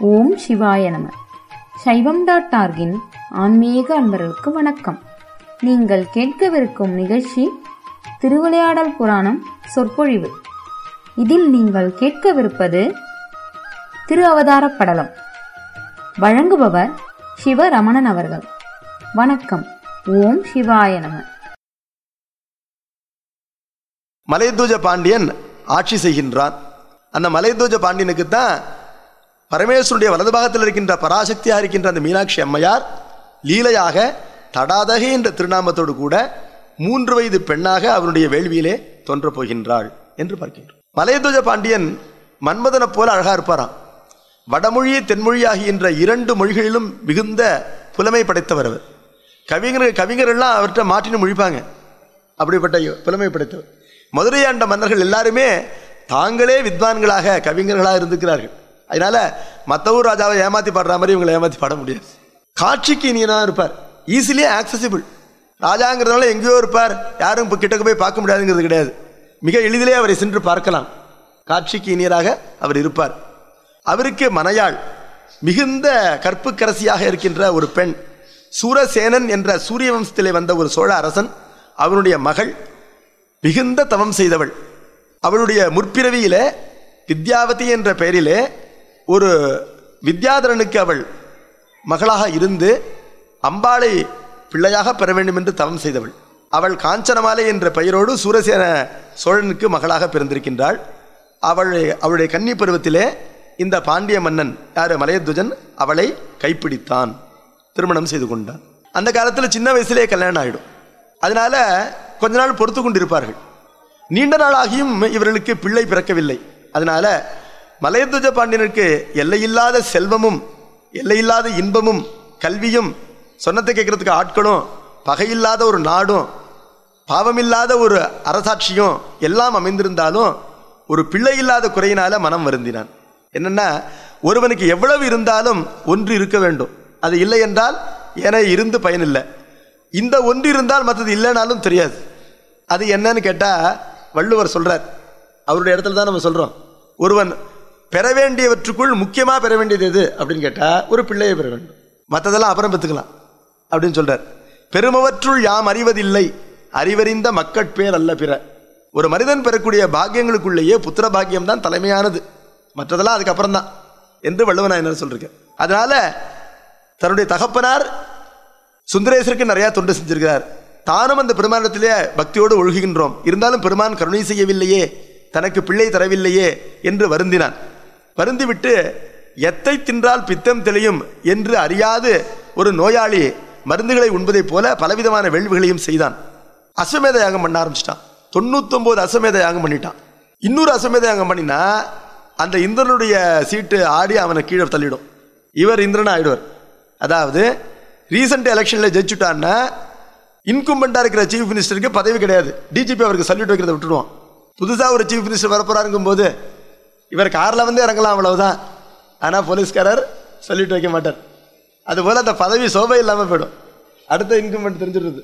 ஓம் சிவாய நம சைவம் டாட் ஆர்கின் ஆன்மீக அன்பர்களுக்கு வணக்கம் நீங்கள் கேட்கவிருக்கும் நிகழ்ச்சி திருவிளையாடல் புராணம் சொற்பொழிவு இதில் நீங்கள் கேட்கவிருப்பது திரு அவதார படலம் வழங்குபவர் சிவரமணன் அவர்கள் வணக்கம் ஓம் சிவாய நம மலையத்தூஜ பாண்டியன் ஆட்சி செய்கின்றான் அந்த மலையத்தூஜ பாண்டியனுக்கு தான் பரமேஸ்வருடைய வலது பாகத்தில் இருக்கின்ற பராசக்தியாக இருக்கின்ற அந்த மீனாட்சி அம்மையார் லீலையாக தடாதகை என்ற திருநாமத்தோடு கூட மூன்று வயது பெண்ணாக அவனுடைய வேள்வியிலே தோன்றப் போகின்றாள் என்று பார்க்கின்றோம் மலையத்வஜ பாண்டியன் மன்மதனைப் போல அழகா இருப்பாராம் வடமொழி தென்மொழி ஆகின்ற இரண்டு மொழிகளிலும் மிகுந்த புலமை படைத்தவர் அவர் கவிஞர் கவிஞர்கள்லாம் அவர்கிட்ட மாற்றின்னு மொழிப்பாங்க அப்படிப்பட்ட புலமை படைத்தவர் மதுரை ஆண்ட மன்னர்கள் எல்லாருமே தாங்களே வித்வான்களாக கவிஞர்களாக இருந்துக்கிறார்கள் அதனால மற்ற ஊர் ராஜாவை ஏமாத்தி பாடுற மாதிரி இவங்களை ஏமாத்தி பாட முடியாது காட்சிக்கு இனியனாக இருப்பார் ஈஸிலியே ஆக்சசிபிள் ராஜாங்கிறதுனால எங்கேயோ இருப்பார் யாரும் இப்போ கிட்டக்க போய் பார்க்க முடியாதுங்கிறது கிடையாது மிக எளிதிலே அவரை சென்று பார்க்கலாம் காட்சிக்கு இனியராக அவர் இருப்பார் அவருக்கு மனையாள் மிகுந்த கற்புக்கரசியாக இருக்கின்ற ஒரு பெண் சூரசேனன் என்ற சூரிய வம்சத்திலே வந்த ஒரு சோழ அரசன் அவனுடைய மகள் மிகுந்த தவம் செய்தவள் அவளுடைய முற்பிறவியிலே வித்யாவதி என்ற பெயரிலே ஒரு வித்யாதரனுக்கு அவள் மகளாக இருந்து அம்பாளை பிள்ளையாக பெற வேண்டும் என்று தவம் செய்தவள் அவள் காஞ்சனமாலை என்ற பெயரோடு சூரசேன சோழனுக்கு மகளாக பிறந்திருக்கின்றாள் அவள் அவளுடைய கன்னி பருவத்திலே இந்த பாண்டிய மன்னன் யார் மலையத்வஜன் அவளை கைப்பிடித்தான் திருமணம் செய்து கொண்டான் அந்த காலத்தில் சின்ன வயசுலேயே கல்யாணம் ஆகிடும் அதனால கொஞ்ச நாள் பொறுத்து கொண்டிருப்பார்கள் நீண்ட நாளாகியும் இவர்களுக்கு பிள்ளை பிறக்கவில்லை அதனால மலையத்வஜ பாண்டியனுக்கு எல்லையில்லாத செல்வமும் எல்லையில்லாத இன்பமும் கல்வியும் சொன்னத்தை கேட்கறதுக்கு ஆட்களும் பகையில்லாத ஒரு நாடும் பாவமில்லாத ஒரு அரசாட்சியும் எல்லாம் அமைந்திருந்தாலும் ஒரு பிள்ளை இல்லாத குறையினால மனம் வருந்தினான் என்னன்னா ஒருவனுக்கு எவ்வளவு இருந்தாலும் ஒன்று இருக்க வேண்டும் அது இல்லை என்றால் என இருந்து பயனில்லை இந்த ஒன்று இருந்தால் மற்றது இல்லைனாலும் தெரியாது அது என்னன்னு கேட்டால் வள்ளுவர் சொல்றார் அவருடைய இடத்துல தான் நம்ம சொல்கிறோம் ஒருவன் பெற வேண்டியவற்றுக்குள் முக்கியமாக பெற வேண்டியது எது அப்படின்னு கேட்டால் ஒரு பிள்ளையை பெற வேண்டும் மற்றதெல்லாம் அப்புறம் பெற்றுக்கலாம் அப்படின்னு சொல்றார் பெருமவற்றுள் யாம் அறிவதில்லை அறிவறிந்த மக்கட்பேர் அல்ல பிற ஒரு மனிதன் பெறக்கூடிய பாக்கியங்களுக்குள்ளேயே புத்திர பாக்கியம் தான் தலைமையானது மற்றதெல்லாம் அதுக்கப்புறம் தான் என்று வள்ளுவன் என்ன சொல்றேன் அதனால தன்னுடைய தகப்பனார் சுந்தரேசருக்கு நிறைய தொண்டு செஞ்சிருக்கிறார் தானும் அந்த பெருமானிடத்திலே பக்தியோடு ஒழுகுகின்றோம் இருந்தாலும் பெருமான் கருணை செய்யவில்லையே தனக்கு பிள்ளை தரவில்லையே என்று வருந்தினான் வருந்திவிட்டு எத்தை தின்றால் பித்தம் தெளியும் என்று அறியாது ஒரு நோயாளி மருந்துகளை உண்பதைப் போல பலவிதமான வேள்விகளையும் செய்தான் அஸ்வமேத யாகம் பண்ண ஆரம்பிச்சிட்டான் தொண்ணூத்தொன்பது அஸ்வமேத யாகம் பண்ணிட்டான் இன்னொரு அஸ்வமேத யாகம் பண்ணினா அந்த இந்திரனுடைய சீட்டு ஆடி அவனை கீழே தள்ளிடும் இவர் இந்திரன் ஆயிடுவார் அதாவது ரீசெண்ட் எலெக்ஷனில் ஜெயிச்சுட்டான்னா இன்கும்பண்டாக இருக்கிற சீஃப் மினிஸ்டருக்கு பதவி கிடையாது டிஜிபி அவருக்கு சல்யூட் வைக்கிறத விட்டுடுவோம் புதுசாக ஒரு சீஃப் மினிஸ்டர் வரப்போறாருங்கும் போது இவர் காரில் வந்து இறங்கலாம் அவ்வளவுதான் ஆனால் போலீஸ்காரர் சல்யூட் வைக்க மாட்டார் அதுபோல் அந்த பதவி சோபை இல்லாமல் போயிடும் அடுத்த இன்கும்பண்ட் தெரிஞ்சிடுறது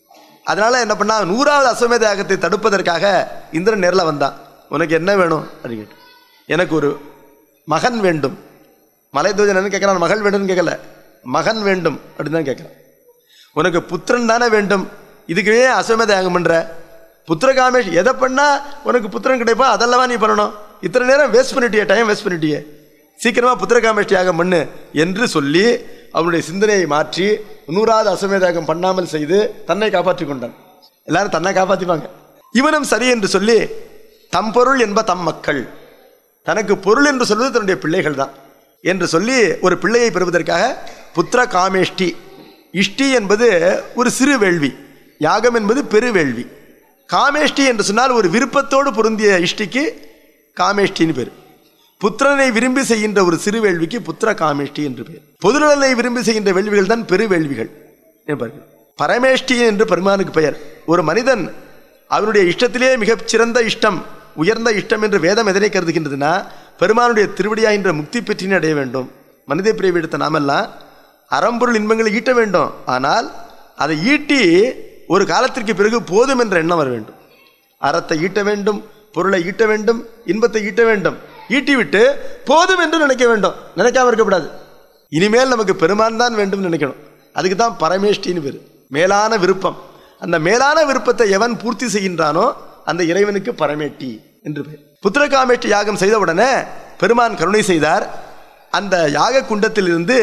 அதனால என்ன பண்ணா நூறாவது அஸ்வமேத யாகத்தை தடுப்பதற்காக இந்திரன் நேரில் வந்தான் உனக்கு என்ன வேணும் அப்படின்னு கேட்டு எனக்கு ஒரு மகன் வேண்டும் மலைத்வஜன் என்ன கேட்குறான் மகள் வேண்டும்னு கேட்கல மகன் வேண்டும் அப்படின்னு தான் கேட்குறான் உனக்கு புத்திரன் தானே வேண்டும் இதுக்குவே அஸ்வமேத யாகம் பண்ற புத்திர காமேஷ் எதை பண்ணா உனக்கு புத்திரன் கிடைப்பா அதெல்லாம் நீ பண்ணணும் இத்தனை நேரம் வேஸ்ட் பண்ணிட்டியே டைம் வேஸ்ட் பண்ணிட்டியே சீக்கிரமா புத்திர காமேஷ்டி யாகம் பண்ணு என்று சொல்லி அவனுடைய சிந்தனையை மாற்றி நூறாவது அஸ்வமேத யாகம் பண்ணாமல் செய்து தன்னை காப்பாற்றி கொண்டான் எல்லாரும் தன்னை காப்பாற்றிப்பாங்க இவனும் சரி என்று சொல்லி தம் பொருள் என்ப தம் மக்கள் தனக்கு பொருள் என்று சொல்வது தன்னுடைய பிள்ளைகள் தான் என்று சொல்லி ஒரு பிள்ளையை பெறுவதற்காக புத்திர காமேஷ்டி இஷ்டி என்பது ஒரு சிறு வேள்வி யாகம் என்பது பெரு வேள்வி காமேஷ்டி என்று சொன்னால் ஒரு விருப்பத்தோடு பொருந்திய இஷ்டிக்கு காமேஷ்டின்னு பேர் புத்திரனை விரும்பி செய்கின்ற ஒரு சிறு வேள்விக்கு புத்திர காமேஷ்டி என்று பேர் பொதுநலனை விரும்பி செய்கின்ற வேள்விகள் தான் பெரு வேள்விகள் என்பார்கள் பரமேஷ்டி என்று பெருமானுக்கு பெயர் ஒரு மனிதன் அவனுடைய இஷ்டத்திலே மிகச் சிறந்த இஷ்டம் உயர்ந்த இஷ்டம் என்று வேதம் எதனை கருதுகின்றதுன்னா பெருமானுடைய திருவடியாகின்ற முக்தி பெற்றினை அடைய வேண்டும் மனித பிரிவு எடுத்த நாமெல்லாம் அறம்பொருள் இன்பங்களை ஈட்ட வேண்டும் ஆனால் அதை ஈட்டி ஒரு காலத்திற்கு பிறகு போதும் என்ற எண்ணம் வர வேண்டும் அறத்தை ஈட்ட வேண்டும் பொருளை ஈட்ட வேண்டும் இன்பத்தை ஈட்ட வேண்டும் ஈட்டி விட்டு போதும் என்று நினைக்க வேண்டும் நினைக்காம இருக்கக்கூடாது இனிமேல் நமக்கு பெருமான் தான் வேண்டும் நினைக்கணும் அதுக்கு தான் பரமேஷ்டின்னு பேர் மேலான விருப்பம் அந்த மேலான விருப்பத்தை எவன் பூர்த்தி செய்கின்றானோ அந்த இறைவனுக்கு பரமேட்டி என்று பெயர் புத்திரகாமேட்டி யாகம் செய்த உடனே பெருமான் கருணை செய்தார் அந்த யாக குண்டத்திலிருந்து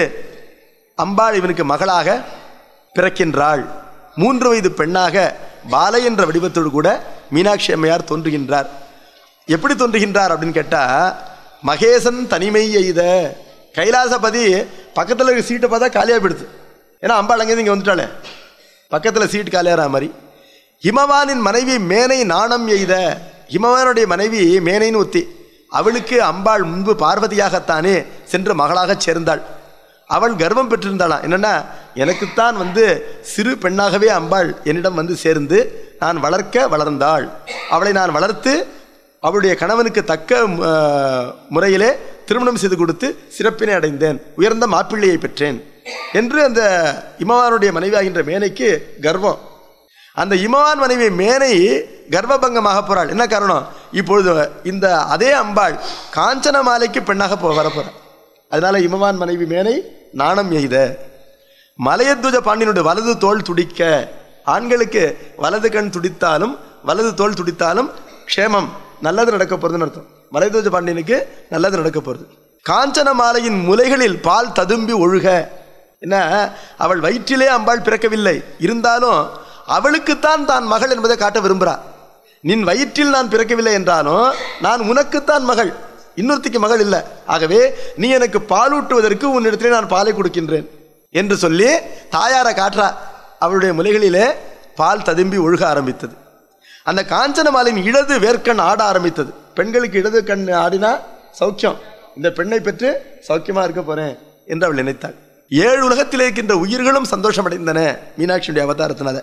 அம்பாள் இவனுக்கு மகளாக பிறக்கின்றாள் மூன்று வயது பெண்ணாக பாலை என்ற வடிவத்தோடு கூட மீனாட்சி அம்மையார் தோன்றுகின்றார் எப்படி தோன்றுகின்றார் அப்படின்னு கேட்டா மகேசன் தனிமை எய்த கைலாசபதி பக்கத்தில் இருக்க சீட்டை பார்த்தா காலியாக போயிடுது ஏன்னா அம்பாள் அங்கேருந்து இங்கே வந்துட்டாளே பக்கத்தில் சீட் காலியாகிற மாதிரி ஹிமவானின் மனைவி மேனை நாணம் எய்த ஹிமவானுடைய மனைவி மேனைன்னு ஒத்தி அவளுக்கு அம்பாள் முன்பு பார்வதியாகத்தானே சென்று மகளாகச் சேர்ந்தாள் அவள் கர்வம் பெற்றிருந்தாளாம் என்னன்னா எனக்குத்தான் வந்து சிறு பெண்ணாகவே அம்பாள் என்னிடம் வந்து சேர்ந்து நான் வளர்க்க வளர்ந்தாள் அவளை நான் வளர்த்து அவளுடைய கணவனுக்கு தக்க அஹ், முறையிலே திருமணம் செய்து கொடுத்து சிறப்பினை அடைந்தேன் உயர்ந்த மாப்பிள்ளையை பெற்றேன் என்று அந்த இமவானுடைய மனைவியாகின்ற மேனைக்கு கர்வம் அந்த இமவான் மனைவி மேனை கர்ப்பபங்கமாக போறாள் என்ன காரணம் இப்பொழுது இந்த அதே அம்பாள் காஞ்சன மாலைக்கு பெண்ணாக போ வரப்போறாள் அதனால இமவான் மனைவி மேனை நாணம் எய்த மலையத்வஜ பாண்டியனுடைய வலது தோல் துடிக்க ஆண்களுக்கு வலது கண் துடித்தாலும் வலது தோல் துடித்தாலும் க்ஷேமம் நல்லது நடக்க போறதுன்னு அர்த்தம் மலையத்வஜ பாண்டியனுக்கு நல்லது நடக்க போறது காஞ்சன மாலையின் முலைகளில் பால் ததும்பி ஒழுக என்ன அவள் வயிற்றிலே அம்பாள் பிறக்கவில்லை இருந்தாலும் அவளுக்குத்தான் தான் மகள் என்பதை காட்ட விரும்புகிறா நின் வயிற்றில் நான் பிறக்கவில்லை என்றாலும் நான் உனக்குத்தான் மகள் இன்னொருத்திக்கு மகள் இல்லை ஆகவே நீ எனக்கு பாலூட்டுவதற்கு உன்னிடத்திலே நான் பாலை கொடுக்கின்றேன் என்று சொல்லி தாயாரை காட்டுறா அவளுடைய முலைகளிலே பால் ததும்பி ஒழுக ஆரம்பித்தது அந்த காஞ்சன மாலின் இடது வேர்க்கண் ஆட ஆரம்பித்தது பெண்களுக்கு இடது கண் ஆடினா சௌக்கியம் இந்த பெண்ணை பெற்று சௌக்கியமா இருக்க போறேன் என்று அவள் நினைத்தாள் ஏழு உலகத்தில் இருக்கின்ற உயிர்களும் சந்தோஷம் அடைந்தன மீனாட்சியுடைய அவதாரத்தினால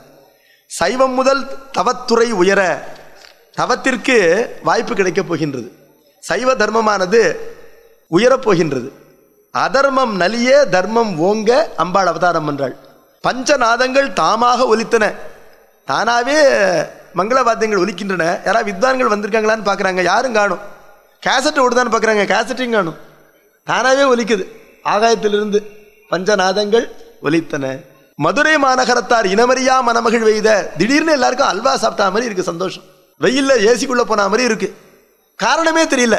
சைவம் முதல் தவத்துறை உயர தவத்திற்கு வாய்ப்பு கிடைக்கப் போகின்றது சைவ தர்மமானது உயரப் போகின்றது அதர்மம் நலிய தர்மம் ஓங்க அம்பாள் அவதாரம் என்றாள் பஞ்சநாதங்கள் தாமாக ஒலித்தன தானாவே மங்கள வாத்தியங்கள் ஒலிக்கின்றன யாராவது வித்வான்கள் வந்திருக்காங்களான்னு பார்க்குறாங்க யாரும் காணும் கேசட் ஓடுதான்னு பார்க்குறாங்க கேசட்டையும் காணும் தானாவே ஒலிக்குது ஆகாயத்திலிருந்து பஞ்சநாதங்கள் ஒலித்தன மதுரை மாநகரத்தார் இனமறியா மணமகள் வெய்த திடீர்னு எல்லாருக்கும் அல்வா சாப்பிட்டா மாதிரி இருக்கு சந்தோஷம் வெயில்ல ஏசிக்குள்ள போன மாதிரி இருக்கு காரணமே தெரியல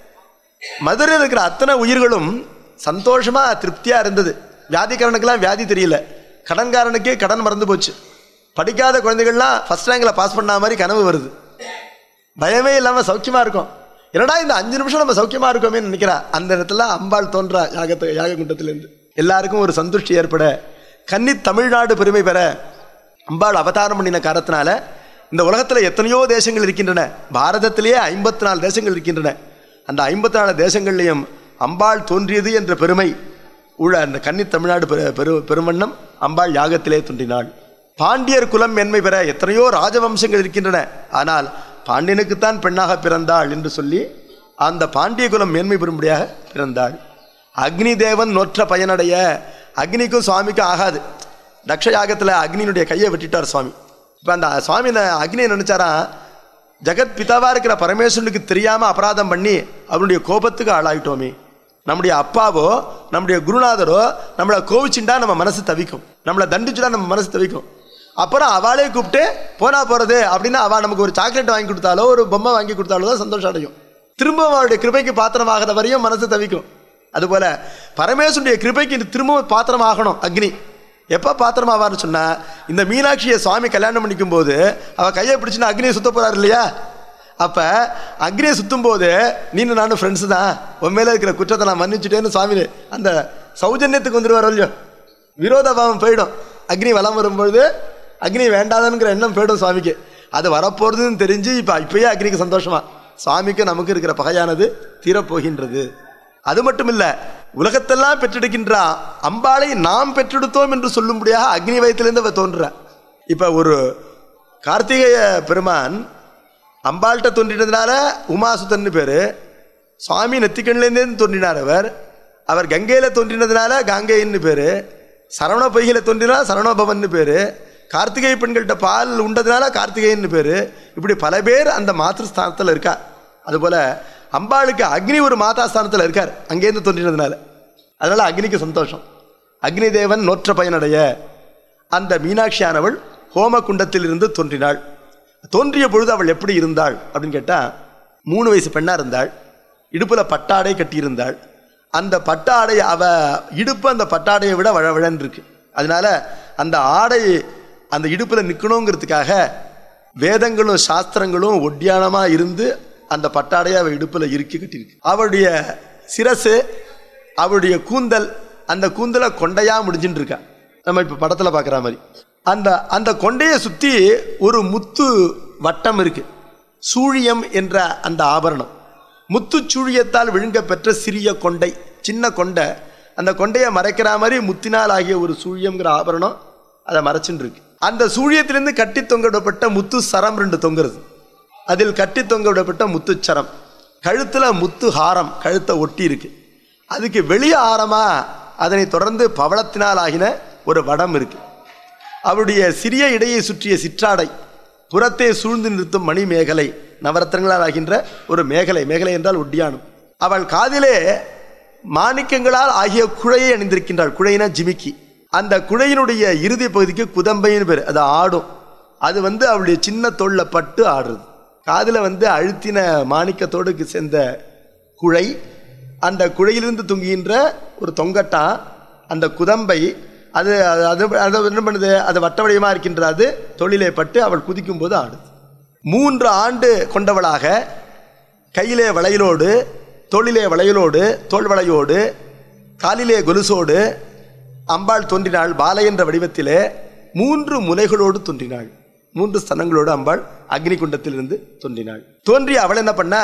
மதுரையில் இருக்கிற அத்தனை உயிர்களும் சந்தோஷமா திருப்தியா இருந்தது வியாதிக்காரனுக்கெல்லாம் வியாதி தெரியல கடன்காரனுக்கே கடன் மறந்து போச்சு படிக்காத குழந்தைகள்லாம் ஃபர்ஸ்ட் ரேங்க்ல பாஸ் பண்ண மாதிரி கனவு வருது பயமே இல்லாம சௌக்கியமா இருக்கும் என்னடா இந்த அஞ்சு நிமிஷம் நம்ம சௌக்கியமா இருக்கோமே நினைக்கிறா அந்த இடத்துல அம்பாள் தோன்றா யாகத்தை யாக குண்டத்திலிருந்து எல்லாருக்கும் ஒரு சந்துஷ்டி ஏற்பட கன்னி தமிழ்நாடு பெருமை பெற அம்பாள் அவதாரம் பண்ணின காரணத்தினால இந்த உலகத்துல எத்தனையோ தேசங்கள் இருக்கின்றன பாரதத்திலேயே ஐம்பத்தி நாலு தேசங்கள் இருக்கின்றன அந்த ஐம்பத்தி நாலு தேசங்கள்லையும் அம்பாள் தோன்றியது என்ற பெருமை உள்ள அந்த கன்னி தமிழ்நாடு பெரு பெரு பெருமன்னம் அம்பாள் யாகத்திலே தோன்றினாள் பாண்டியர் குலம் மென்மை பெற எத்தனையோ ராஜவம்சங்கள் இருக்கின்றன ஆனால் பாண்டியனுக்குத்தான் பெண்ணாக பிறந்தாள் என்று சொல்லி அந்த பாண்டிய குலம் மேன்மை பெறும்படியாக பிறந்தாள் அக்னி தேவன் நொற்ற பயனடைய அக்னிக்கும் சுவாமிக்கும் ஆகாது தக்ஷ யாகத்தில் அக்னியினுடைய கையை வெட்டிட்டார் சுவாமி இப்போ அந்த சுவாமி ந- அக்னியை நினைச்சாரா ஜெகத் பிதாவா இருக்கிற பரமேஸ்வரனுக்கு தெரியாம அபராதம் பண்ணி அவனுடைய கோபத்துக்கு ஆளாயிட்டோமே நம்முடைய அப்பாவோ நம்முடைய குருநாதரோ நம்மளை கோவிச்சுண்டா நம்ம மனசு தவிக்கும் நம்மளை தண்டிச்சுட்டா நம்ம மனசு தவிக்கும் அப்புறம் அவளே கூப்பிட்டு போனா போறது அப்படின்னா அவள் நமக்கு ஒரு சாக்லேட் வாங்கி கொடுத்தாலோ ஒரு பொம்மை வாங்கி கொடுத்தாலோ தான் சந்தோஷம் அடையும் திரும்பவும் அவளுடைய கிருபைக்கு பாத்திரமாகாத வரையும் மனசு தவிக்கும் அதுபோல பரமேஸ்வருடைய கிருபைக்கு இது திரும்பவும் பாத்திரம் ஆகணும் அக்னி எப்போ பாத்திரம் ஆவார்னு சொன்னா இந்த மீனாட்சியை சுவாமி கல்யாணம் பண்ணிக்கும் போது அவ கையை பிடிச்சுன்னு அக்னியை சுத்த போறாரு இல்லையா அப்ப அக்னியை சுத்தும் போது நீனு நானும் ஃப்ரெண்ட்ஸ் தான் உன் மேல இருக்கிற குற்றத்தை நான் மன்னிச்சுட்டேன்னு சுவாமி அந்த சௌஜன்யத்துக்கு வந்துருவாரோ இல்லையோ விரோதபாவம் போயிடும் அக்னி வலம் வரும்பொழுது அக்னி வேண்டாதனுங்கிற எண்ணம் போயிடும் சுவாமிக்கு அது வரப்போறதுன்னு தெரிஞ்சு இப்ப இப்பயே அக்னிக்கு சந்தோஷமா சுவாமிக்கு நமக்கு இருக்கிற பகையானது தீரப்போகின்றது அது மட்டும் இல்ல உலகத்தெல்லாம் பெற்றெடுக்கின்ற அம்பாளை நாம் பெற்றெடுத்தோம் என்று சொல்லும்படியாக அக்னி வயத்திலிருந்து அவ தோன்ற இப்ப ஒரு கார்த்திகேய பெருமான் அம்பாள்கிட்ட தோன்றினதுனால உமாசுதன்னு பேரு சுவாமி நெத்திக்கண்லேருந்தே தோன்றினார் அவர் அவர் கங்கையில தோன்றினதுனால காங்கேயன்னு பேரு சரவண பொய்கையில தோன்றினா சரவணபவன்னு பேரு கார்த்திகை பெண்கள்கிட்ட பால் உண்டதுனால கார்த்திகேயன்னு பேரு இப்படி பல பேர் அந்த மாத்திருஸ்தானத்தில் இருக்கா அதுபோல அம்பாளுக்கு அக்னி ஒரு மாதாஸ்தானத்தில் இருக்கார் அங்கேருந்து தோன்றினதுனால அதனால அக்னிக்கு சந்தோஷம் அக்னி தேவன் நோற்ற பயனடைய அந்த மீனாட்சியானவள் ஹோம குண்டத்திலிருந்து தோன்றினாள் தோன்றிய பொழுது அவள் எப்படி இருந்தாள் அப்படின்னு கேட்டால் மூணு வயசு பெண்ணாக இருந்தாள் இடுப்பில் பட்டாடை கட்டியிருந்தாள் அந்த பட்டாடை அவ இடுப்பு அந்த பட்டாடையை விட வழவழன்னு இருக்கு அதனால அந்த ஆடை அந்த இடுப்பில் நிற்கணுங்கிறதுக்காக வேதங்களும் சாஸ்திரங்களும் ஒட்டியானமாக இருந்து அந்த பட்டாடையை அவள் இடுப்பில் இறுக்கி கட்டியிருக்கு அவளுடைய சிரசு அவளுடைய கூந்தல் அந்த கூந்தலை கொண்டையா முடிஞ்சுட்டு இருக்கா நம்ம இப்போ படத்தில் பார்க்குற மாதிரி அந்த அந்த கொண்டையை சுற்றி ஒரு முத்து வட்டம் இருக்கு சூழியம் என்ற அந்த ஆபரணம் முத்து சூழியத்தால் விழுங்க பெற்ற சிறிய கொண்டை சின்ன கொண்டை அந்த கொண்டையை மறைக்கிற மாதிரி முத்தினால் ஆகிய ஒரு சூழியம்ங்கிற ஆபரணம் அதை மறைச்சுட்டு இருக்கு அந்த சூழியத்திலிருந்து கட்டி தொங்கவிடப்பட்ட முத்து சரம் ரெண்டு தொங்குறது அதில் கட்டி தொங்கவிடப்பட்ட முத்துச்சரம் கழுத்தில் முத்து ஹாரம் கழுத்தை ஒட்டி இருக்கு அதுக்கு வெளியே ஆரமா அதனை தொடர்ந்து பவளத்தினால் ஆகின ஒரு வடம் இருக்கு அவருடைய சிறிய இடையை சுற்றிய சிற்றாடை புறத்தே சூழ்ந்து நிறுத்தும் மணி மேகலை நவரத்னங்களால் ஆகின்ற ஒரு மேகலை மேகலை என்றால் ஒட்டியானம் அவள் காதிலே மாணிக்கங்களால் ஆகிய குழையை அணிந்திருக்கின்றாள் குழையினா ஜிமிக்கி அந்த குழையினுடைய இறுதி பகுதிக்கு குதம்பைன்னு பேர் அது ஆடும் அது வந்து அவளுடைய சின்ன தோல்ல பட்டு ஆடுறது காதில் வந்து அழுத்தின மாணிக்கத்தோடு சேர்ந்த குழை அந்த குழையிலிருந்து தொங்குகின்ற ஒரு தொங்கட்டான் அந்த குதம்பை அது அது- அது அது என்ன பண்ணுது அது வட்ட வடிவமாக இருக்கின்ற அது தொழிலை பட்டு அவள் குதிக்கும் போது ஆடுது மூன்று ஆண்டு கொண்டவளாக கையிலே வளையலோடு தோளிலே வளையலோடு தோல் வளையோடு காலிலே கொலுசோடு அம்பாள் தோன்றினாள் பாலை என்ற வடிவத்திலே மூன்று முலைகளோடு தோன்றினாள் மூன்று ஸ்தனங்களோடு அம்பாள் அக்னி குண்டத்திலிருந்து தோன்றினாள் தோன்றி அவள் என்ன பண்ணா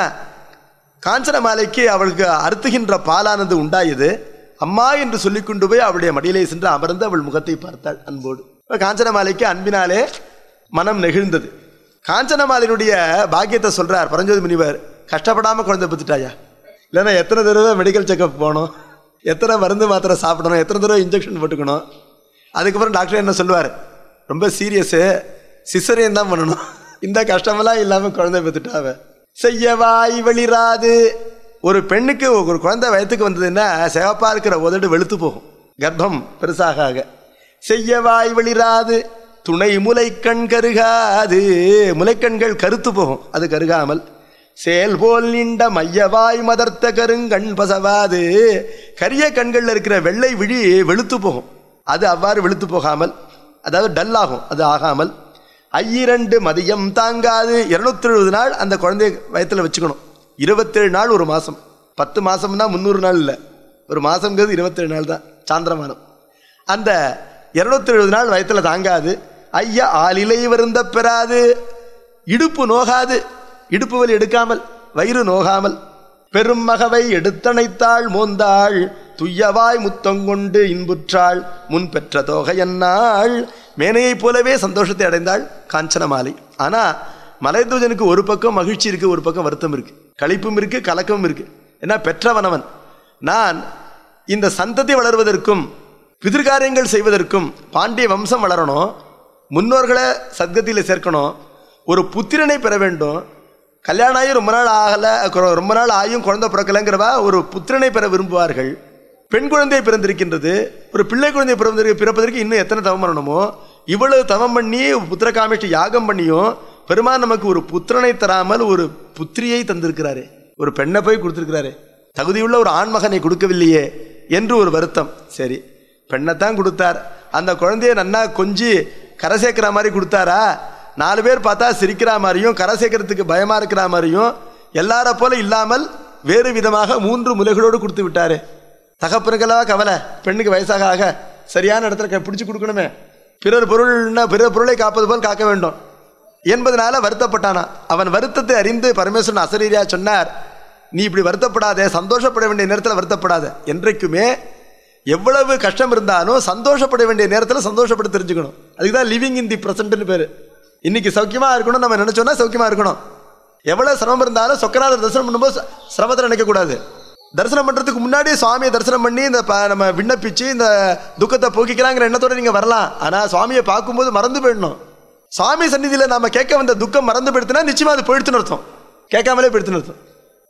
காஞ்சன மாலைக்கு அவளுக்கு அறுத்துகின்ற பாலானது உண்டாயது அம்மா என்று சொல்லிக் கொண்டு போய் அவளுடைய மடியிலே சென்று அமர்ந்து அவள் முகத்தை பார்த்தாள் அன்போடு இப்ப காஞ்சன மாலைக்கு அன்பினாலே மனம் நெகிழ்ந்தது காஞ்சன மாலையினுடைய பாக்கியத்தை சொல்றார் பரஞ்சோதி முனிவர் கஷ்டப்படாம குழந்தை பெற்றுட்டாயா இல்லைன்னா எத்தனை தடவை மெடிக்கல் செக்கப் போகணும் எத்தனை மருந்து மாத்திரை சாப்பிடணும் எத்தனை தடவை இன்ஜெக்ஷன் போட்டுக்கணும் அதுக்கப்புறம் டாக்டர் என்ன சொல்லுவார் ரொம்ப சீரியஸு சிசரியன் தான் பண்ணணும் இந்த கஷ்டமெல்லாம் இல்லாமல் குழந்தை பெற்றுட்டாவ செய்யவாய் வெளிராது ஒரு பெண்ணுக்கு ஒரு குழந்தை வயத்துக்கு வந்ததுன்னா சிவப்பா இருக்கிற உதடு வெளுத்து போகும் கர்ப்பம் பெருசாக ஆக செய்யவாய் வெளிராது துணை முலைக்கண் கருகாது முலைக்கண்கள் கருத்து போகும் அது கருகாமல் சேல் போல் நீண்ட மையவாய் மதர்த்த கருங்கண் பசவாது கரிய கண்கள்ல இருக்கிற வெள்ளை விழி வெளுத்து போகும் அது அவ்வாறு வெளுத்து போகாமல் அதாவது டல் ஆகும் அது ஆகாமல் ஐயிரண்டு மதியம் தாங்காது இருநூத்தி எழுபது நாள் அந்த குழந்தைய வயத்துல வச்சுக்கணும் இருபத்தேழு நாள் ஒரு மாசம் பத்து மாசம்னா முந்நூறு நாள் இல்லை ஒரு மாசம்ங்கிறது இருபத்தேழு நாள் தான் சாந்திரமானம் அந்த இருநூத்தி எழுபது நாள் வயத்துல தாங்காது ஐயா ஆளிலை வருந்த பெறாது இடுப்பு நோகாது இடுப்பு வலி எடுக்காமல் வயிறு நோகாமல் பெரும் மகவை எடுத்தணைத்தாள் மோந்தாள் துய்யவாய் முத்தங்கொண்டு இன்புற்றாள் முன் பெற்ற தொகையன்னாள் மேனையைப் போலவே சந்தோஷத்தை அடைந்தாள் காஞ்சனமாலை ஆனா மலைதூஜனுக்கு ஒரு பக்கம் மகிழ்ச்சி இருக்கு ஒரு பக்கம் வருத்தம் இருக்கு களிப்பும் இருக்கு கலக்கமும் இருக்கு ஏன்னா பெற்றவனவன் நான் இந்த சந்ததி வளர்வதற்கும் பிதிர்காரியங்கள் செய்வதற்கும் பாண்டிய வம்சம் வளரணும் முன்னோர்களை சத்கதியில் சேர்க்கணும் ஒரு புத்திரனை பெற வேண்டும் கல்யாணம் ஆகி ரொம்ப நாள் ஆகலை கொ- ரொம்ப நாள் ஆகியும் குழந்தை பிறக்கலைங்கிறவா ஒரு புத்திரனை பெற விரும்புவார்கள் பெண் குழந்தை பிறந்திருக்கின்றது ஒரு பிள்ளை குழந்தை பிறந்திருக்கு பிறப்பதற்கு இன்னும் எத்தனை தவம் பண்ணணுமோ இவ்வளவு தவம் பண்ணி புத்திர காமிஷ்டி யாகம் பண்ணியும் பெருமான் நமக்கு ஒரு புத்திரனை தராமல் ஒரு புத்திரியை தந்திருக்கிறாரே ஒரு பெண்ணை போய் கொடுத்திருக்கிறாரே தகுதியுள்ள ஒரு ஆண்மகனை கொடுக்கவில்லையே என்று ஒரு வருத்தம் சரி பெண்ணைத்தான் கொடுத்தார் அந்த குழந்தைய நன்னா கொஞ்சி கரை சேர்க்கிற மாதிரி கொடுத்தாரா நாலு பேர் பார்த்தா சிரிக்கிற மாதிரியும் கரை சேர்க்கறதுக்கு பயமா இருக்கிற மாதிரியும் எல்லார போல இல்லாமல் வேறு விதமாக மூன்று முலைகளோடு கொடுத்து விட்டாரு தகப்பனுக்கெல்லாம் கவலை பெண்ணுக்கு வயசாக ஆக சரியான இடத்துல க- பிடிச்சு கொடுக்கணுமே பிறர் பொருள்னா பிறர் பொருளை காப்பது போல் காக்க வேண்டும் என்பதனால வருத்தப்பட்டானா அவன் வருத்தத்தை அறிந்து பரமேஸ்வரன் அசரீரியா சொன்னார் நீ இப்படி வருத்தப்படாதே சந்தோஷப்பட வேண்டிய நேரத்தில் வருத்தப்படாத என்றைக்குமே எவ்வளவு கஷ்டம் இருந்தாலும் சந்தோஷப்பட வேண்டிய நேரத்தில் சந்தோஷப்பட தெரிஞ்சுக்கணும் அதுக்கு தான் லிவிங் இன் தி ப்ரெசன்ட்னு பேர் இன்னைக்கு சௌக்கியமா இருக்கணும் நம்ம நினைச்சோம்னா சௌக்கியமா இருக்கணும் எவ்வளவு சிரமம் இருந்தாலும் சொக்கநாதர் தரிசனம் பண்ணும்போது ச- சிரமத்தை நினைக்கக்கூடாது தரிசனம் பண்றதுக்கு முன்னாடி சுவாமியை தரிசனம் பண்ணி இந்த ப- நம்ம விண்ணப்பிச்சு இந்த துக்கத்தை போக்கிக்கலாங்கிற எண்ணத்தோட நீங்க வரலாம் ஆனா சுவாமியை பார்க்கும்போது மறந்து போயிடணும் சுவாமி சந்நிதியில நாம கேட்க வந்த துக்கம் மறந்து போயிடுத்துனா நிச்சயமா அது போயிடுத்துன்னு அர்த்தம் கேட்காமலே போயிடுத்துன்னு அர்த்தம்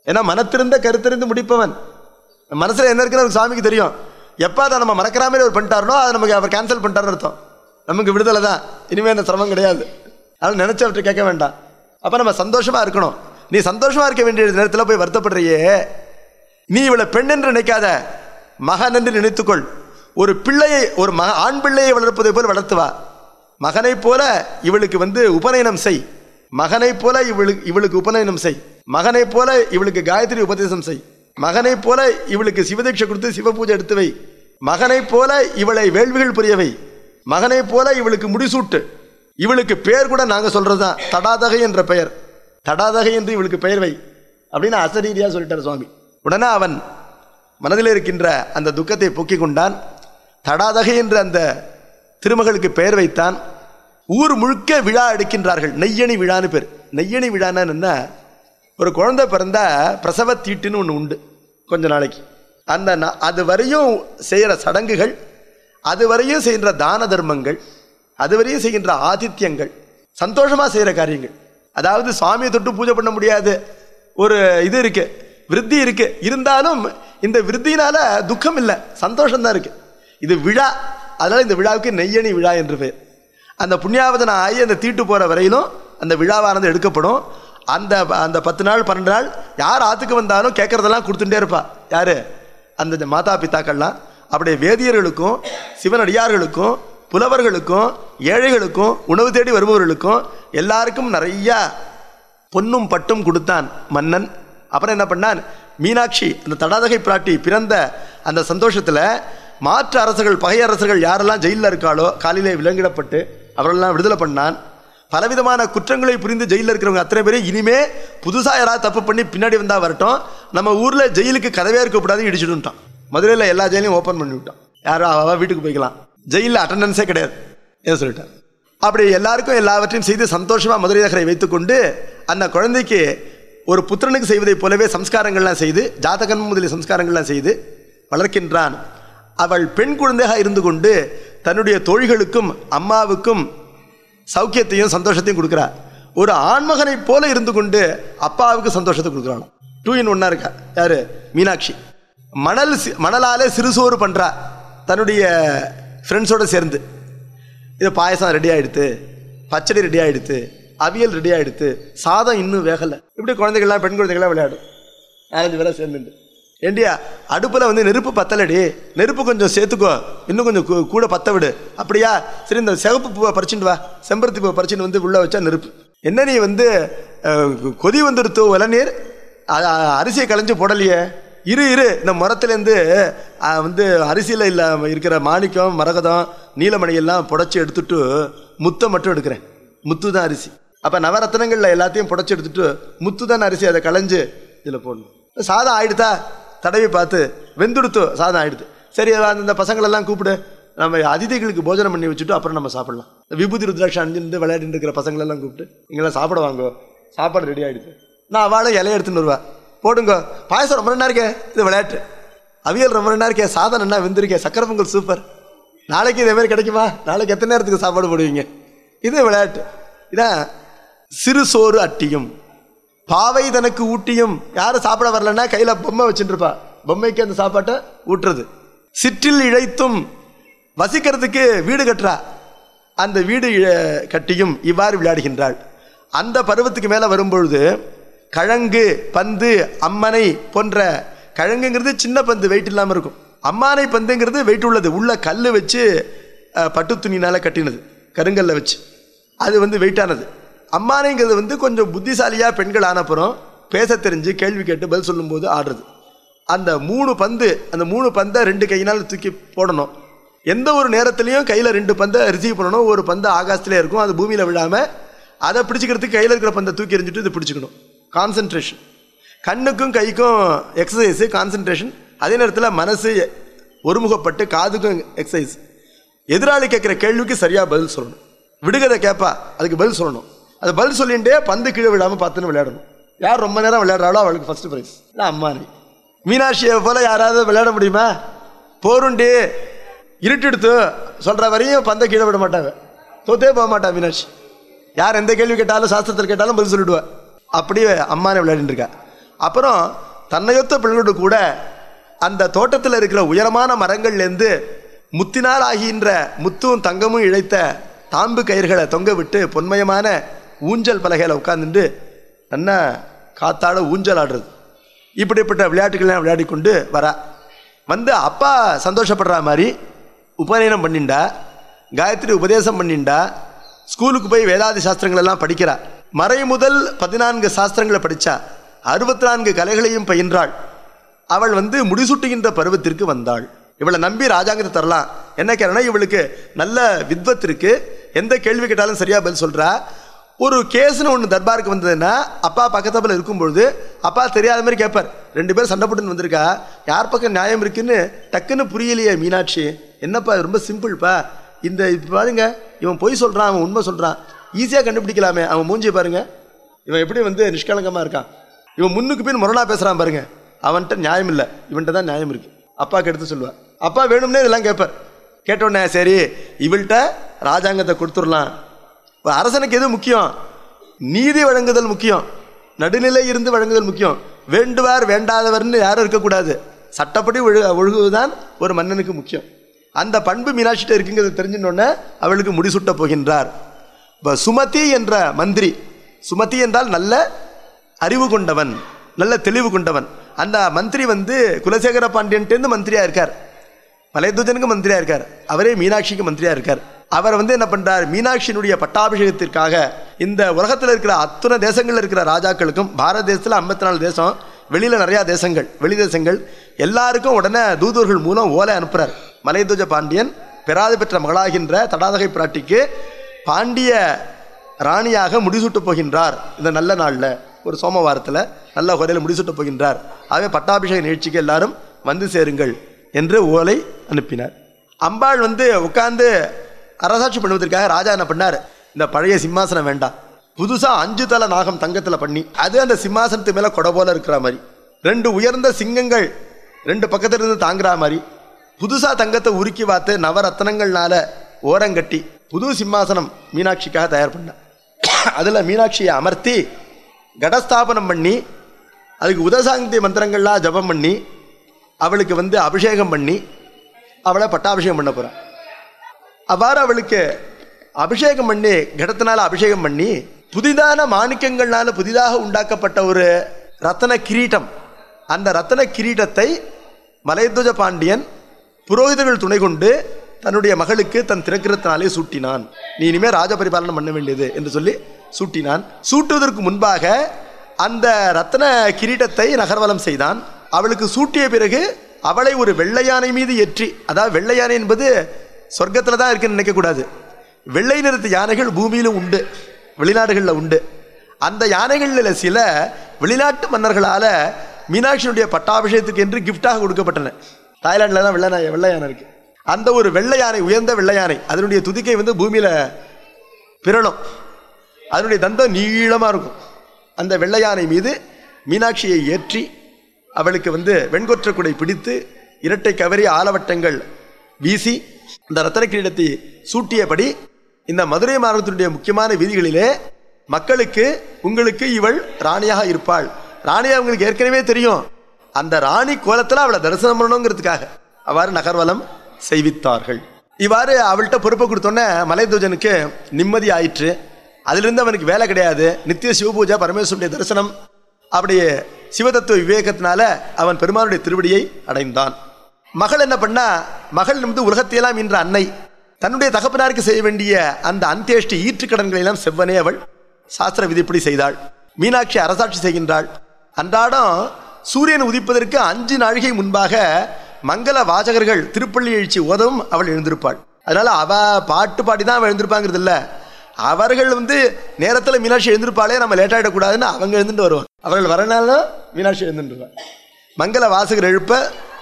ஏன்னா மனத்திருந்த கருத்திருந்து முடிப்பவன் மனசுல என்ன இருக்குன்னு அவருக்கு சாமிக்கு தெரியும் எப்போ அதை நம்ம மறக்கிற மாதிரி அவர் பண்ணிட்டாருனோ அதை நமக்கு அவர் கேன்சல் பண்ணிட்டாருன்னு அர்த்தம் நமக்கு விடுதலை தான் இனிமேல் அந்த சிரமம் கிடையாது அதனால நினைச்சவற்றை கேட்க வேண்டாம் அப்போ நம்ம சந்தோஷமா இருக்கணும் நீ சந்தோஷமா இருக்க வேண்டிய நேரத்தில் போய் வருத்தப்படுறியே நீ இவளை பெண் என்று நினைக்காத மகன் என்று நினைத்துக்கொள் ஒரு பிள்ளையை ஒரு மக ஆண் பிள்ளையை வளர்ப்பதை போல் வளர்த்து வா மகனைப் போல இவளுக்கு வந்து உபநயனம் செய் மகனைப் போல இவளுக்கு இவளுக்கு உபநயனம் செய் மகனைப் போல இவளுக்கு காயத்ரி உபதேசம் செய் மகனைப் போல இவளுக்கு சிவதீட்சை கொடுத்து சிவபூஜை எடுத்து வை மகனைப் போல இவளை வேள்விகள் புரியவை மகனைப் போல இவளுக்கு முடிசூட்டு இவளுக்கு பெயர் கூட நாங்க சொல்றதுதான் தடாதகை என்ற பெயர் தடாதகை என்று இவளுக்கு பெயர் வை அப்படின்னு அசரீரியா சொல்லிட்டார் சுவாமி உடனே அவன் மனதில் இருக்கின்ற அந்த துக்கத்தை போக்கிக் கொண்டான் தடாதகை என்று அந்த திருமகளுக்கு பெயர் வைத்தான் ஊர் முழுக்க விழா எடுக்கின்றார்கள் நெய்யணி விழான்னு பேர் நெய்யணி விழான்னா என்ன ஒரு குழந்தை பிறந்தா பிரசவ தீட்டுன்னு ஒன்று உண்டு கொஞ்ச நாளைக்கு அந்த நா- அது வரையும் செய்கிற சடங்குகள் அது வரையும் செய்கின்ற தான தர்மங்கள் அது வரையும் செய்கின்ற ஆதித்யங்கள் சந்தோஷமாக செய்கிற காரியங்கள் அதாவது சுவாமியை தொட்டு பூஜை பண்ண முடியாது ஒரு இது இருக்கு விருத்தி இருக்கு இருந்தாலும் இந்த விருத்தினால துக்கம் இல்லை சந்தோஷம் தான் இருக்கு இது விழா அதனால இந்த விழாவுக்கு நெய்யணி விழா என்று பெயர் அந்த புண்ணியாவதன ஆகி அந்த தீட்டு போற வரையிலும் அந்த விழாவானது எடுக்கப்படும் அந்த அந்த பத்து நாள் பன்னெண்டு நாள் யார் ஆத்துக்கு வந்தாலும் கேட்கறதெல்லாம் கொடுத்துட்டே இருப்பா யாரு அந்த மாதா பிதாக்கள்லாம் அப்படியே வேதியர்களுக்கும் சிவனடியார்களுக்கும் புலவர்களுக்கும் ஏழைகளுக்கும் உணவு தேடி வருபவர்களுக்கும் எல்லாருக்கும் நிறைய பொன்னும் பட்டும் கொடுத்தான் மன்னன் அப்புறம் என்ன பண்ணான் மீனாட்சி அந்த தடாதகை பிராட்டி பிறந்த அந்த சந்தோஷத்துல மாற்று அரசர்கள் பகை அரசர்கள் யாரெல்லாம் ஜெயிலில் இருக்காளோ காலிலே விலங்கிடப்பட்டு அவரெல்லாம் விடுதலை பண்ணான் பலவிதமான குற்றங்களை புரிந்து ஜெயிலில் இருக்கிறவங்க அத்தனை பேரும் இனிமே புதுசாக யாராவது தப்பு பண்ணி பின்னாடி வந்தா வரட்டும் நம்ம ஊர்ல ஜெயிலுக்கு கதவே இருக்கக்கூடாது இடிச்சுட்டுட்டான் மதுரையில் எல்லா ஜெயிலையும் ஓப்பன் பண்ணி விட்டான் யாரும் அவ அவ வீட்டுக்கு போய்க்கலாம் ஜெயிலில் அட்டண்டன்ஸே கிடையாது ஏன் சொல்லிட்டான் அப்படி எல்லாருக்கும் எல்லாவற்றையும் செய்து சந்தோஷமா மதுரை நகரை வைத்துக்கொண்டு அந்த குழந்தைக்கு ஒரு புத்திரனுக்கு செய்வதைப் போலவே சம்ஸ்காரங்கள்லாம் செய்து ஜாதகம் முதலிய சம்ஸ்காரங்கள்லாம் செய்து வளர்க்கின்றான் அவள் பெண் குழந்தையாக இருந்து கொண்டு தன்னுடைய தோழிகளுக்கும் அம்மாவுக்கும் சௌக்கியத்தையும் சந்தோஷத்தையும் கொடுக்குறா ஒரு ஆண்மகனைப் போல இருந்து கொண்டு அப்பாவுக்கு சந்தோஷத்தை கொடுக்குறான் டூ இன் ஒன்னா இருக்கா யாரு மீனாட்சி மணல் சி- மணலாலே சிறுசோறு பண்றா தன்னுடைய ஃப்ரெண்ட்ஸோட சேர்ந்து இது பாயசம் ரெடி ஆயிடுத்து பச்சடி ரெடி ஆயிடுத்து அவியல் ரெடி ஆயிடுத்து சாதம் இன்னும் வேகலை இப்படி குழந்தைகள்லாம் பெண் குழந்தைகள்லாம் விளையாடும் நாலஞ்சு பேரை சேர்ந்துட்டு ஏண்டியா அடுப்பில் வந்து நெருப்பு பத்தலடி நெருப்பு கொஞ்சம் சேர்த்துக்கோ இன்னும் கொஞ்சம் கூ- கூட பத்த விடு அப்படியா சரி இந்த சிவப்பு பூவை பறிச்சுட்டு வா செம்பருத்தி பூவை பறிச்சுட்டு வந்து உள்ள வச்சா நெருப்பு என்ன நீ வந்து அஹ், கொதி வந்துடுத்து இளநீர் அ- அ- அரிசியை களைஞ்சு போடலையே இரு இரு இந்த முரத்துலேருந்து அஹ், வந்து அரிசியில் இல்ல இருக்கிற மாணிக்கம் மரகதம் நீலமணி எல்லாம் புடைச்சி எடுத்துட்டு முத்தை மட்டும் எடுக்கிறேன் முத்து தான் அரிசி அப்போ நவரத்னங்களில் எல்லாத்தையும் புடைச்சி எடுத்துட்டு முத்து தான் அரிசி அதை களைஞ்சு இதில் போடணும் சாதம் ஆயிடுதா தடவி பார்த்து வெந்துடுத்து சாதம் ஆயிடுது சரி அந்த இந்த பசங்களெல்லாம் கூப்பிடு நம்ம அதிதிகளுக்கு போஜனம் பண்ணி வச்சுட்டு அப்புறம் நம்ம சாப்பிடலாம் இந்த விபூதி ருத்ராட்சம் அணிஞ்சிருந்து விளையாடிட்டு இருக்கிற பசங்களெல்லாம் கூப்பிட்டு இங்கெல்லாம் சாப்பிட வாங்கோ சாப்பாடு ரெடி ஆயிடுது நான் அவளை இலைய எடுத்துன்னு வருவா போடுங்க பாயசம் ரொம்ப நல்லா இருக்கே இது விளையாட்டு அவியல் ரொம்ப நல்லா இருக்கே சாதம் என்ன வெந்திருக்கே சக்கரை பொங்கல் சூப்பர் நாளைக்கு இதே மாதிரி கிடைக்குமா நாளைக்கு எத்தனை நேரத்துக்கு சாப்பாடு போடுவீங்க இது விளையாட்டு இதான் சிறு சோறு அட்டியும் பாவை தனக்கு ஊட்டியும் யாரும் சாப்பிட வரலன்னா கையில பொம்மை வச்சுட்டு இருப்பா பொம்மைக்கு அந்த சாப்பாட்டை ஊட்டுறது சிற்றில் இழைத்தும் வசிக்கிறதுக்கு வீடு கட்டுறா அந்த வீடு இழ- கட்டியும் இவ்வாறு விளையாடுகின்றாள் அந்த பருவத்துக்கு மேல வரும்பொழுது கழங்கு பந்து அம்மனை போன்ற கழங்குங்கிறது சின்ன பந்து வெயிட் இல்லாம இருக்கும் அம்மானை பந்துங்கிறது வெயிட் உள்ளது உள்ள கல் வச்சு அஹ், பட்டு துணினால கட்டினது கருங்கல்ல வச்சு அது வந்து வெயிட்டானது அம்மானைங்கிறது வந்து கொஞ்சம் புத்திசாலியா பெண்கள் ஆனப்புறம் பேச தெரிஞ்சு கேள்வி கேட்டு பதில் சொல்லும்போது ஆடுறது அந்த மூணு பந்து அந்த மூணு பந்தை ரெண்டு கையினால் தூக்கி போடணும் எந்த ஒரு நேரத்துலையும் கையில் ரெண்டு பந்தை ரிசீவ் பண்ணணும் ஒரு பந்து ஆகாசத்திலே இருக்கும் அது பூமியில் விழாமல் அதை பிடிச்சிக்கிறதுக்கு கையில் இருக்கிற பந்தை தூக்கி எறிஞ்சிட்டு இது பிடிச்சிக்கணும் கான்சன்ட்ரேஷன் கண்ணுக்கும் கைக்கும் எக்ஸசைஸு கான்சன்ட்ரேஷன் அதே நேரத்தில் மனசு ஒருமுகப்பட்டு காதுக்கும் எக்ஸசைஸ் எதிராளி கேட்குற கேள்விக்கு சரியாக பதில் சொல்லணும் விடுகதை கேட்பா அதுக்கு பதில் சொல்லணும் அது பதில் சொல்லிகிட்டே பந்து கீழே விழாமல் பார்த்துன்னு விளையாடணும் யார் ரொம்ப நேரம் விளையாடுறாளோ அவளுக்கு ஃபர்ஸ்ட் ப்ரைஸ் இல்லை அம்மானி மீனாட்சியை போல யாராவது விளையாட முடியுமா போருண்டி இருட்டெடுத்து சொல்கிற வரையும் பந்தை கீழே விட மாட்டாங்க தோத்தே போக மாட்டா மீனாட்சி யார் எந்த கேள்வி கேட்டாலும் சாஸ்திரத்தில் கேட்டாலும் பதில் சொல்லிடுவா அப்படியே அம்மானை விளையாடிட்டு இருக்கா அப்புறம் தன்னையொத்த பெண்களோடு கூட அந்த தோட்டத்தில் இருக்கிற உயரமான மரங்கள்லேருந்து முத்தினால் ஆகின்ற முத்தும் தங்கமும் இழைத்த தாம்பு கயிறுகளை தொங்க விட்டு பொன்மயமான ஊஞ்சல் பலகையில் உட்கார்ந்துட்டு நல்லா காத்தாட ஊஞ்சல் ஆடுறது இப்படிப்பட்ட விளையாட்டுகள்லாம் விளையாடி கொண்டு வரா வந்து அப்பா சந்தோஷப்படுற மாதிரி உபநயனம் பண்ணிண்டா காயத்ரி உபதேசம் பண்ணிண்டா ஸ்கூலுக்கு போய் வேதாதி சாஸ்திரங்கள் எல்லாம் படிக்கிறா மறை முதல் பதினான்கு சாஸ்திரங்களை படித்தா அறுபத்தி நான்கு கலைகளையும் பயின்றாள் அவள் வந்து முடிசூட்டுகின்ற பருவத்திற்கு வந்தாள் இவளை நம்பி ராஜாங்கத்தை தரலாம் என்ன கேரனா இவளுக்கு நல்ல வித்வத் இருக்கு எந்த கேள்வி கேட்டாலும் சரியா பதில் சொல்றா ஒரு கேஸ்னு ஒன்று தர்பாருக்கு வந்ததுன்னா அப்பா பக்கத்தாப்பில் இருக்கும்பொழுது அப்பா தெரியாத மாதிரி கேட்பார் ரெண்டு பேரும் சண்டை போட்டுன்னு வந்திருக்கா யார் பக்கம் நியாயம் இருக்குன்னு டக்குன்னு புரியலையே மீனாட்சி என்னப்பா இது ரொம்ப சிம்பிள்ப்பா இந்த இப்போ பாருங்க இவன் பொய் சொல்கிறான் அவன் உண்மை சொல்கிறான் ஈஸியாக கண்டுபிடிக்கலாமே அவன் மூஞ்சியை பாருங்க இவன் எப்படி வந்து நிஷ்கலங்கமாக இருக்கான் இவன் முன்னுக்கு பின் முரணா பேசுகிறான் பாருங்க அவன்கிட்ட நியாயம் இல்லை இவன்கிட்ட தான் நியாயம் இருக்கு அப்பாவுக்கு எடுத்து சொல்லுவார் அப்பா வேணும்னே இதெல்லாம் கேட்பார் கேட்டோடனே சரி இவள்கிட்ட ராஜாங்கத்தை கொடுத்துடலாம் ஒரு அரசனுக்கு எது முக்கியம் நீதி வழங்குதல் முக்கியம் நடுநிலை இருந்து வழங்குதல் முக்கியம் வேண்டுவார் வேண்டாதவர்னு யாரும் இருக்கக்கூடாது சட்டப்படி ஒழு ஒழுகுவதுதான் ஒரு மன்னனுக்கு முக்கியம் அந்த பண்பு மீனாட்சிட்ட இருக்குங்கிறத தெரிஞ்சுனோடனே அவளுக்கு முடிசூட்ட போகின்றார் இப்போ சுமதி என்ற மந்திரி சுமதி என்றால் நல்ல அறிவு கொண்டவன் நல்ல தெளிவு கொண்டவன் அந்த மந்திரி வந்து குலசேகர பாண்டியன்ட்டேருந்து மந்திரியா இருக்கார் மலையத்துஜனுக்கு மந்திரியா இருக்கார் அவரே மீனாட்சிக்கு மந்திரியா இருக்கார் அவர் வந்து என்ன பண்றார் மீனாட்சியினுடைய பட்டாபிஷேகத்திற்காக இந்த உலகத்தில் இருக்கிற அத்தனை தேசங்கள்ல இருக்கிற ராஜாக்களுக்கும் பாரத தேசத்தில் ஐம்பத்தி நாலு தேசம் வெளியில நிறைய தேசங்கள் வெளி தேசங்கள் எல்லாருக்கும் உடனே தூதர்கள் மூலம் ஓலை அனுப்புறார் மலையத்துஜ பாண்டியன் பெறாது பெற்ற மகளாகின்ற தடாதகை பிராட்டிக்கு பாண்டிய ராணியாக முடிசூட்ட போகின்றார் இந்த நல்ல நாளில் ஒரு சோமவாரத்தில் நல்ல குறையில் முடிசூட்ட போகின்றார் ஆகவே பட்டாபிஷேக நிகழ்ச்சிக்கு எல்லாரும் வந்து சேருங்கள் என்று ஓலை அனுப்பினார் அம்பாள் வந்து உட்கார்ந்து அரசாட்சி பண்ணுவதற்காக ராஜா என்ன பண்ணார் இந்த பழைய சிம்மாசனம் வேண்டாம் புதுசாக அஞ்சு தலை நாகம் தங்கத்தில் பண்ணி அது அந்த சிம்மாசனத்து மேலே கொடை போல இருக்கிற மாதிரி ரெண்டு உயர்ந்த சிங்கங்கள் ரெண்டு பக்கத்துல இருந்து தாங்குற மாதிரி புதுசாக தங்கத்தை உருக்கி பார்த்து நவரத்னங்கள்னால ஓரங்கட்டி புது சிம்மாசனம் மீனாட்சிக்காக தயார் பண்ண அதில் மீனாட்சியை அமர்த்தி கடஸ்தாபனம் பண்ணி அதுக்கு உதசாந்தி மந்திரங்கள்லாம் ஜபம் பண்ணி அவளுக்கு வந்து அபிஷேகம் பண்ணி அவளை பட்டாபிஷேகம் பண்ண போகிறான் அவ்வாறு அவளுக்கு அபிஷேகம் பண்ணி கடத்தினால அபிஷேகம் பண்ணி புதிதான மாணிக்கங்கள்னால புதிதாக உண்டாக்கப்பட்ட ஒரு ரத்தன கிரீட்டம் அந்த ரத்தன கிரீட்டத்தை மலையத்வஜ பாண்டியன் புரோகிதர்கள் துணை கொண்டு தன்னுடைய மகளுக்கு தன் திறக்கிறத்தினாலே சூட்டினான் நீ இனிமே ராஜபரிபாலனம் பண்ண வேண்டியது என்று சொல்லி சூட்டினான் சூட்டுவதற்கு முன்பாக அந்த ரத்தன கிரீட்டத்தை நகர்வலம் செய்தான் அவளுக்கு சூட்டிய பிறகு அவளை ஒரு வெள்ளை யானை மீது ஏற்றி அதாவது வெள்ளை யானை என்பது சொர்க்கத்தில் தான் இருக்குன்னு நினைக்கக்கூடாது வெள்ளை நிறத்து யானைகள் பூமியிலும் உண்டு வெளிநாடுகளில் உண்டு அந்த யானைகளில் சில வெளிநாட்டு மன்னர்களால் மீனாட்சியினுடைய பட்டாபிஷேகத்துக்கு என்று கிஃப்டாக கொடுக்கப்பட்டன தாய்லாண்டில் தான் வெள்ளை நாய் வெள்ளை யானை இருக்கு அந்த ஒரு வெள்ளை யானை உயர்ந்த வெள்ளை யானை அதனுடைய துதிக்கை வந்து பூமியில் பிறழும் அதனுடைய தந்தம் நீளமாக இருக்கும் அந்த வெள்ளை யானை மீது மீனாட்சியை ஏற்றி அவளுக்கு வந்து வெண்கொற்ற குடை பிடித்து இரட்டை கவரி ஆலவட்டங்கள் வீசி அந்த ரத்தன கிரீடத்தை சூட்டியபடி இந்த மதுரை மாவட்டத்தினுடைய முக்கியமான வீதிகளிலே மக்களுக்கு உங்களுக்கு இவள் ராணியாக இருப்பாள் ராணி அவங்களுக்கு ஏற்கனவே தெரியும் அந்த ராணி கோலத்தில் அவளை தரிசனம் பண்ணணுங்கிறதுக்காக அவ்வாறு நகர்வலம் செய்வித்தார்கள் இவ்வாறு அவள்கிட்ட பொறுப்பை கொடுத்தோன்னே மலைதூஜனுக்கு நிம்மதி ஆயிற்று அதிலிருந்து அவனுக்கு வேலை கிடையாது நித்திய சிவபூஜை பரமேஸ்வருடைய தரிசனம் அப்படியே சிவதத்துவ விவேகத்தினால அவன் பெருமானுடைய திருவடியை அடைந்தான் மகள் என்ன பண்ணா மகள் வந்து உலகத்தையெல்லாம் இன்ற அன்னை தன்னுடைய தகப்பனாருக்கு செய்ய வேண்டிய அந்த அந்தேஷ்டி ஈற்று கடன்களை எல்லாம் செவ்வனே அவள் சாஸ்திர விதிப்படி செய்தாள் மீனாட்சி அரசாட்சி செய்கின்றாள் அன்றாடம் சூரியன் உதிப்பதற்கு அஞ்சு நாழிகை முன்பாக மங்கள வாசகர்கள் திருப்பள்ளி எழுச்சி ஓதவும் அவள் எழுந்திருப்பாள் அதனால அவ பாட்டு பாடி தான் அவள் எழுந்திருப்பாங்கிறது இல்லை அவர்கள் வந்து நேரத்தில் மீனாட்சி எழுந்திருப்பாளே நம்ம லேட் ஆகிடக்கூடாதுன்னு அவங்க எழுந்துட்டு வருவாங்க அவர்கள் வரனால மீனாட்சி எழுந்துருவாள் மங்கள வாசகர் எழுப்ப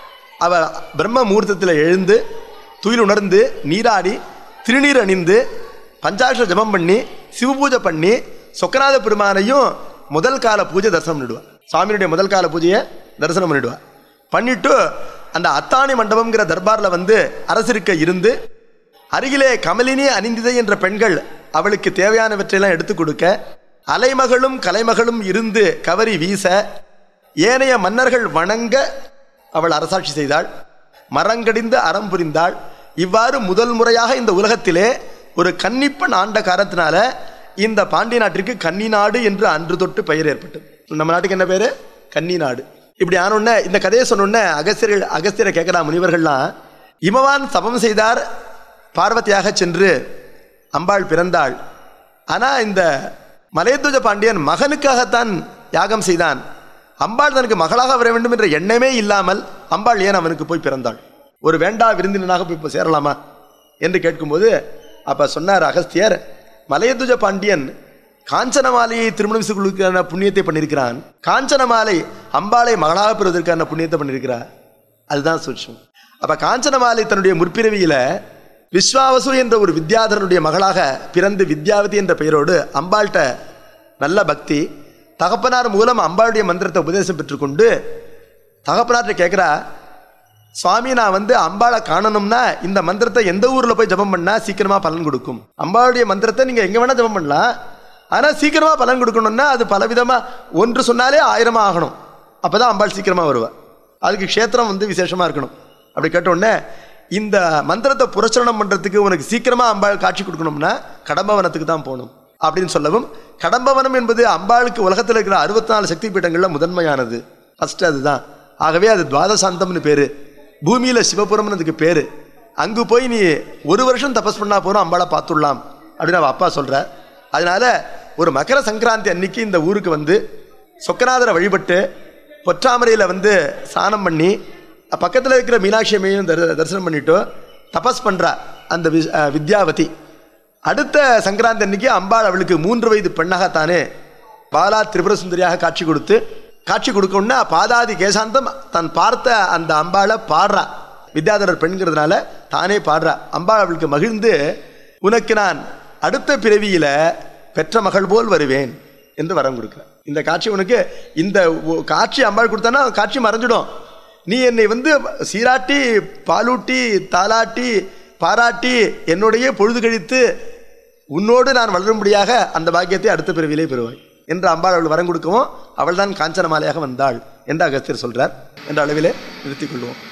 அவ பிரம்ம முகூர்த்தத்தில் எழுந்து துயில் உணர்ந்து நீராடி திருநீர் அணிந்து பஞ்சாட்சர ஜபம் பண்ணி சிவபூஜை பண்ணி சொக்கநாத பெருமானையும் முதல் கால பூஜை தரிசனம் பண்ணிடுவார் சுவாமியுடைய முதல் கால பூஜையை தரிசனம் பண்ணிடுவார் பண்ணிட்டு அந்த அத்தாணி மண்டபம்ங்கிற தர்பாரில் வந்து அரசிருக்க இருந்து அருகிலே கமலினி அணிந்திதை என்ற பெண்கள் அவளுக்கு தேவையானவற்றையெல்லாம் எடுத்து கொடுக்க அலைமகளும் கலைமகளும் இருந்து கவரி வீச ஏனைய மன்னர்கள் வணங்க அவள் அரசாட்சி செய்தாள் மரங்கடிந்து அறம் புரிந்தாள் இவ்வாறு முதல் முறையாக இந்த உலகத்திலே ஒரு கன்னிப்பெண் ஆண்ட காரணத்தினால இந்த பாண்டிய நாட்டிற்கு கன்னி நாடு என்று அன்று தொட்டு பெயர் ஏற்பட்டது நம்ம நாட்டுக்கு என்ன பேரு கன்னி நாடு இப்படி ஆனோடனே இந்த கதையை சொன்னோடனே அகஸ்தியர்கள் அகஸ்தியரை கேட்கலாம் முனிவர்கள்லாம் இமவான் தபம் செய்தார் பார்வதியாக சென்று அம்பாள் பிறந்தாள் ஆனா இந்த மலையத்துஜ பாண்டியன் மகனுக்காகத்தான் யாகம் செய்தான் அம்பாள் தனக்கு மகளாக வர வேண்டும் என்ற எண்ணமே இல்லாமல் அம்பாள் ஏன் அவனுக்கு போய் பிறந்தாள் ஒரு வேண்டா விருந்தினனாக போய் இப்போ சேரலாமா என்று கேட்கும்போது அப்ப சொன்னார் அகஸ்தியர் மலையத்துஜ பாண்டியன் காஞ்சனமாலையை திருமணம் செய்து கொள்வதற்கான புண்ணியத்தை பண்ணியிருக்கிறான் காஞ்சனமாலை அம்பாளை மகளாக பெறுவதற்கான புண்ணியத்தை பண்ணியிருக்கிறார் அதுதான் சூட்சம் அப்ப காஞ்சனமாலை தன்னுடைய முற்பிறவியில விஸ்வாவசு என்ற ஒரு வித்யாதரனுடைய மகளாக பிறந்து வித்யாவதி என்ற பெயரோடு அம்பாள்கிட்ட நல்ல பக்தி தகப்பனார் மூலம் அம்பாளுடைய மந்திரத்தை உபதேசம் பெற்றுக்கொண்டு தகப்பனார்கிட்ட கேட்குறா சுவாமி நான் வந்து அம்பாளை காணணும்னா இந்த மந்திரத்தை எந்த ஊர்ல போய் ஜெபம் பண்ணா சீக்கிரமா பலன் கொடுக்கும் அம்பாளுடைய மந்திரத்தை நீங்க எங்க வேணா ஜெபம் பண்ணலாம் ஆனா சீக்கிரமா பலன் கொடுக்கணும்னா அது பலவிதமா ஒன்று சொன்னாலே ஆயிரமா ஆகணும் அப்பதான் அம்பாள் சீக்கிரமா வருவா அதுக்கு க்ஷேத்திரம் வந்து விசேஷமா இருக்கணும் அப்படி கேட்ட உடனே இந்த மந்திரத்தை புரச்சரணம் பண்றதுக்கு உனக்கு சீக்கிரமா அம்பாள் காட்சி கொடுக்கணும்னா கடம்பவனத்துக்கு தான் போகணும் அப்படின்னு சொல்லவும் கடம்பவனம் என்பது அம்பாளுக்கு உலகத்தில் இருக்கிற அறுபத்தி நாலு சக்தி பீடங்கள்ல முதன்மையானது ஃபர்ஸ்ட் அதுதான் ஆகவே அது துவாதசாந்தம்னு பேரு பூமியில சிவபுரம்னு அதுக்கு பேரு அங்கு போய் நீ ஒரு வருஷம் தபஸ் பண்ணா போறோம் அம்பாளை பார்த்துடலாம் அப்படின்னு அவ அப்பா சொல்ற அதனால ஒரு மகர சங்கராந்தி அன்னைக்கு இந்த ஊருக்கு வந்து சொக்கநாதரை வழிபட்டு பொற்றாமரையில் வந்து ஸ்நானம் பண்ணி பக்கத்தில் இருக்கிற மீனாட்சி அம்மையும் தரி- தரிசனம் பண்ணிட்டு தபஸ் பண்றா அந்த வி- அஹ் வித்யாவதி அடுத்த சங்கராந்தி அன்னைக்கு அம்பாள் அவளுக்கு மூன்று வயது பெண்ணாகத்தானே பாலா திரிபுர சுந்தரியாக காட்சி கொடுத்து காட்சி கொடுக்கணும்னா பாதாதி கேசாந்தம் தன் பார்த்த அந்த அம்பாளை பாடுறா வித்யாதரர் பெண்கிறதுனால தானே பாடுறா அம்பாள் அவளுக்கு மகிழ்ந்து உனக்கு நான் அடுத்த பிறவியில பெற்ற மகள் போல் வருவேன் என்று வரம் கொடுக்கிறார் இந்த காட்சி உனக்கு இந்த ஒ- காட்சி அம்பாள் கொடுத்தானா காட்சி மறைஞ்சிடும் நீ என்னை வந்து சீராட்டி பாலூட்டி தாலாட்டி பாராட்டி என்னுடைய பொழுது கழித்து உன்னோடு நான் வளரும்படியாக அந்த பாக்கியத்தை அடுத்த பிறவிலே பெறுவாய் என்று அம்பாள் அவள் வரம் கொடுக்கவும் அவள்தான் காஞ்சன மாலையாக வந்தாள் என்று அகஸ்தியர் சொல்றார் என்ற அளவிலே நிறுத்திக் கொள்வோம்